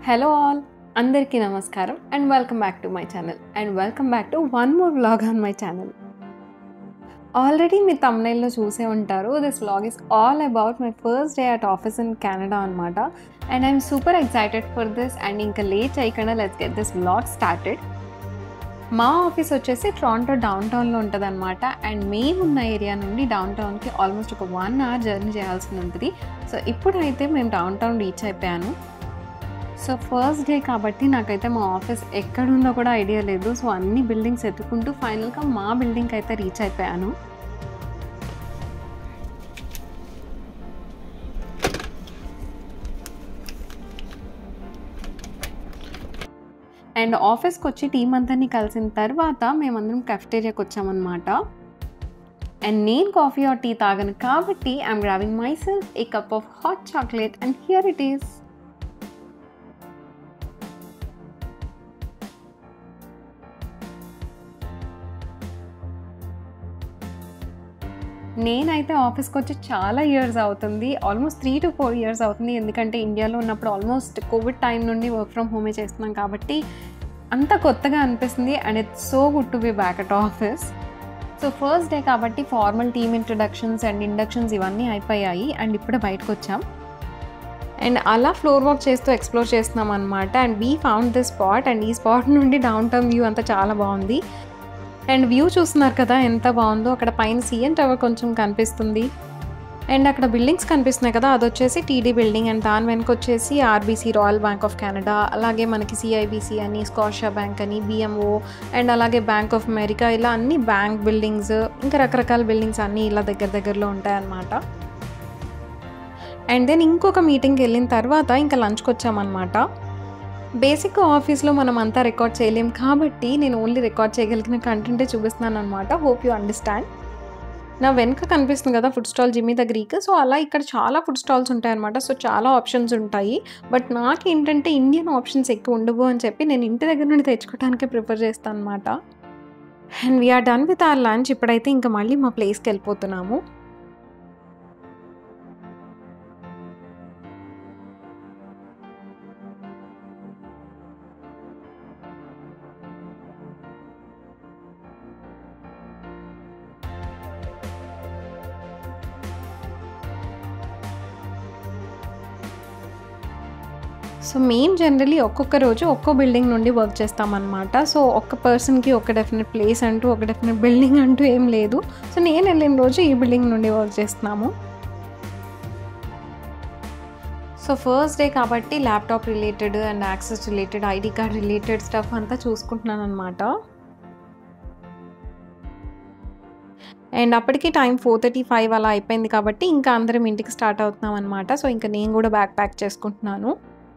hello all అందరికీ నమస్కారం and welcome back to my channel and welcome back to one more vlog on my channel already మీ తమ్నైల్లో చూసే ఉంటారు this vlog is all about my first day at office in Canada అనమాట and I'm super excited for this and ఇంకా late చేయకుండా let's get this vlog started మా office వచ్చేసి Toronto డౌన్ టౌన్లో ఉంటుంది అనమాట అండ్ మేము ఉన్న ఏరియా నుండి డౌన్ టౌన్కి ఆల్మోస్ట్ ఒక వన్ అవర్ జర్నీ చేయాల్సి ఉంటుంది సో ఇప్పుడైతే మేము డౌన్ టౌన్ రీచ్ అయిపోయాను సో ఫస్ట్ డే కాబట్టి నాకైతే మా ఆఫీస్ ఎక్కడుందో కూడా ఐడియా లేదు సో అన్ని బిల్డింగ్స్ ఎత్తుకుంటూ ఫైనల్గా మా బిల్డింగ్కి అయితే రీచ్ అయిపోయాను అండ్ ఆఫీస్కి వచ్చి టీం అందరినీ కలిసిన తర్వాత మేమందరం కెఫ్టేరియాకి వచ్చామన్నమాట అండ్ నేను కాఫీ ఆర్ టీ తాగను కాబట్టి I'm craving myself a cup of hot chocolate and here it is నేనైతే ఆఫీస్కి వచ్చి చాలా ఇయర్స్ అవుతుంది almost three to four years అవుతుంది ఎందుకంటే ఇండియాలో ఉన్నప్పుడు ఆల్మోస్ట్ కోవిడ్ టైం నుండి వర్క్ ఫ్రమ్ హోమే చేస్తున్నాం కాబట్టి అంత కొత్తగా అనిపిస్తుంది and it's so good to be back at office so first day కాబట్టి formal team introductions and inductions ఇవన్నీ అయిపోయాయి అండ్ ఇప్పుడు బయటకు వచ్చాం అండ్ అలా ఫ్లోర్ వాక్ చేస్తూ ఎక్స్ప్లోర్ చేస్తున్నాం అనమాట and we found this spot and ఈ స్పాట్ నుండి డౌన్ టౌన్ వ్యూ అంతా చాలా బాగుంది అండ్ వ్యూ చూస్తున్నారు కదా ఎంత బాగుందో అక్కడ పైన సీఎం టవర్ కొంచెం కనిపిస్తుంది అండ్ అక్కడ బిల్డింగ్స్ కనిపిస్తున్నాయి కదా అది వచ్చేసి టీడీ బిల్డింగ్ అండ్ దాని వెనక వచ్చేసి RBC royal bank of Canada అలాగే మనకి సిఐబిసి అని స్కాషియా బ్యాంక్ అని బిఎంఓ అండ్ అలాగే బ్యాంక్ ఆఫ్ అమెరికా ఇలా అన్ని బ్యాంక్ బిల్డింగ్స్ ఇంకా రకరకాల బిల్డింగ్స్ అన్నీ ఇలా దగ్గర దగ్గరలో ఉంటాయన్నమాట అండ్ దెన్ ఇంకొక మీటింగ్కి వెళ్ళిన తర్వాత ఇంకా లంచ్కి వచ్చామన్నమాట బేసిక్గా ఆఫీస్లో మనం అంతా రికార్డ్ చేయలేం కాబట్టి నేను ఓన్లీ రికార్డ్ చేయగలిగిన కంటెంటే చూపిస్తున్నాను అనమాట హోప్ యూ అండర్స్టాండ్ నా వెనుక కనిపిస్తుంది కదా food stall Jimmy the Greek so అలా ఇక్కడ చాలా ఫుడ్ స్టాల్స్ ఉంటాయన్నమాట సో చాలా ఆప్షన్స్ ఉంటాయి బట్ నాకు ఏంటంటే ఇండియన్ ఆప్షన్స్ ఎక్కువ ఉండవు అని చెప్పి నేను ఇంటి దగ్గర నుండి తెచ్చుకోవడానికి ప్రిఫర్ చేస్తాను అనమాట and we're done with our lunch ఇప్పుడైతే ఇంకా మళ్ళీ మా ప్లేస్కి వెళ్ళిపోతున్నాము సో మేము జనరలీ ఒక్కొక్క రోజు ఒక్కో బిల్డింగ్ నుండి వర్క్ చేస్తామన్నమాట సో ఒక్క పర్సన్కి ఒక డెఫినెట్ ప్లేస్ అంటూ ఒక డెఫినెట్ బిల్డింగ్ అంటూ ఏం లేదు సో నేను వెళ్ళిన రోజు ఈ బిల్డింగ్ నుండి వర్క్ చేస్తున్నాము సో ఫస్ట్ డే కాబట్టి laptop related and access related ID card related stuff అంతా చూసుకుంటున్నాను అనమాట అండ్ అప్పటికి టైం ఫోర్ థర్టీ ఫైవ్ అలా అయిపోయింది కాబట్టి ఇంకా అందరం ఇంటికి స్టార్ట్ అవుతున్నాం అనమాట సో ఇంకా నేను కూడా బ్యాగ్ ప్యాక్ చేసుకుంటున్నాను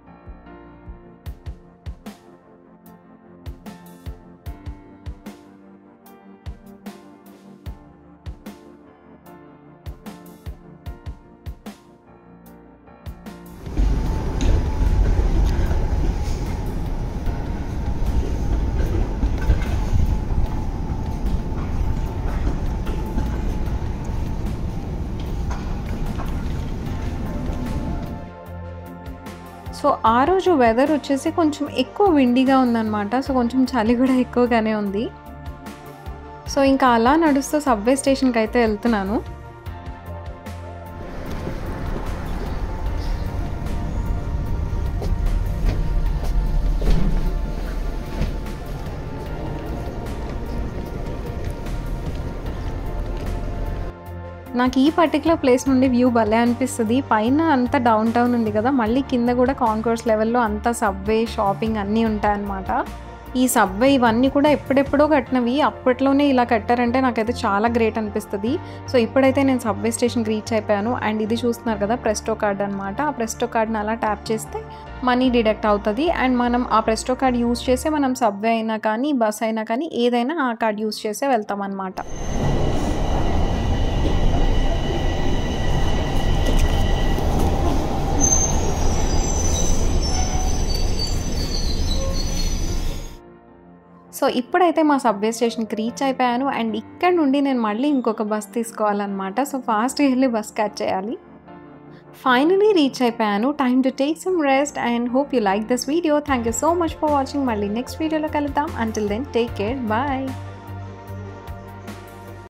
సో ఆ రోజు వెదర్ వచ్చేసి కొంచెం ఎక్కువ విండిగా ఉందన్నమాట సో కొంచెం చలి కూడా ఎక్కువగానే ఉంది సో ఇంకా అలా నడుస్తూ సబ్వే స్టేషన్కి అయితే వెళ్తున్నాను నాకు ఈ పర్టికులర్ ప్లేస్ నుండి వ్యూ భలే అనిపిస్తుంది పైన అంతా డౌన్ టౌన్ ఉంది కదా మళ్ళీ కింద కూడా కాన్కోర్స్ లెవెల్లో అంతా సబ్వే షాపింగ్ అన్నీ ఉంటాయన్నమాట ఈ సబ్వే ఇవన్నీ కూడా ఎప్పుడెప్పుడో కట్టినవి అప్పట్లోనే ఇలా కట్టారంటే నాకైతే చాలా గ్రేట్ అనిపిస్తుంది సో ఇప్పుడైతే నేను సబ్వే స్టేషన్కి రీచ్ అయిపోయాను అండ్ ఇది చూస్తున్నారు కదా ప్రెస్టో కార్డ్ అనమాట ఆ ప్రెస్టో కార్డ్ని అలా ట్యాప్ చేస్తే మనీ డిడక్ట్ అవుతుంది అండ్ మనం ఆ ప్రెస్టో కార్డ్ యూస్ చేసే మనం సబ్వే అయినా కానీ బస్ అయినా కానీ ఏదైనా ఆ కార్డ్ యూస్ చేసే వెళ్తాం అనమాట సో ఇప్పుడైతే మా సబ్వే స్టేషన్కి రీచ్ అయిపోయాను అండ్ ఇక్కడ నుండి నేను మళ్ళీ ఇంకొక బస్ తీసుకోవాలన్నమాట సో ఫాస్ట్గా వెళ్ళి బస్ క్యాచ్ చేయాలి ఫైనలీ రీచ్ అయిపోయాను time to take some rest and hope you like this video thank you so much for watching మళ్ళీ నెక్స్ట్ వీడియోలో కలుద్దాం until then take care bye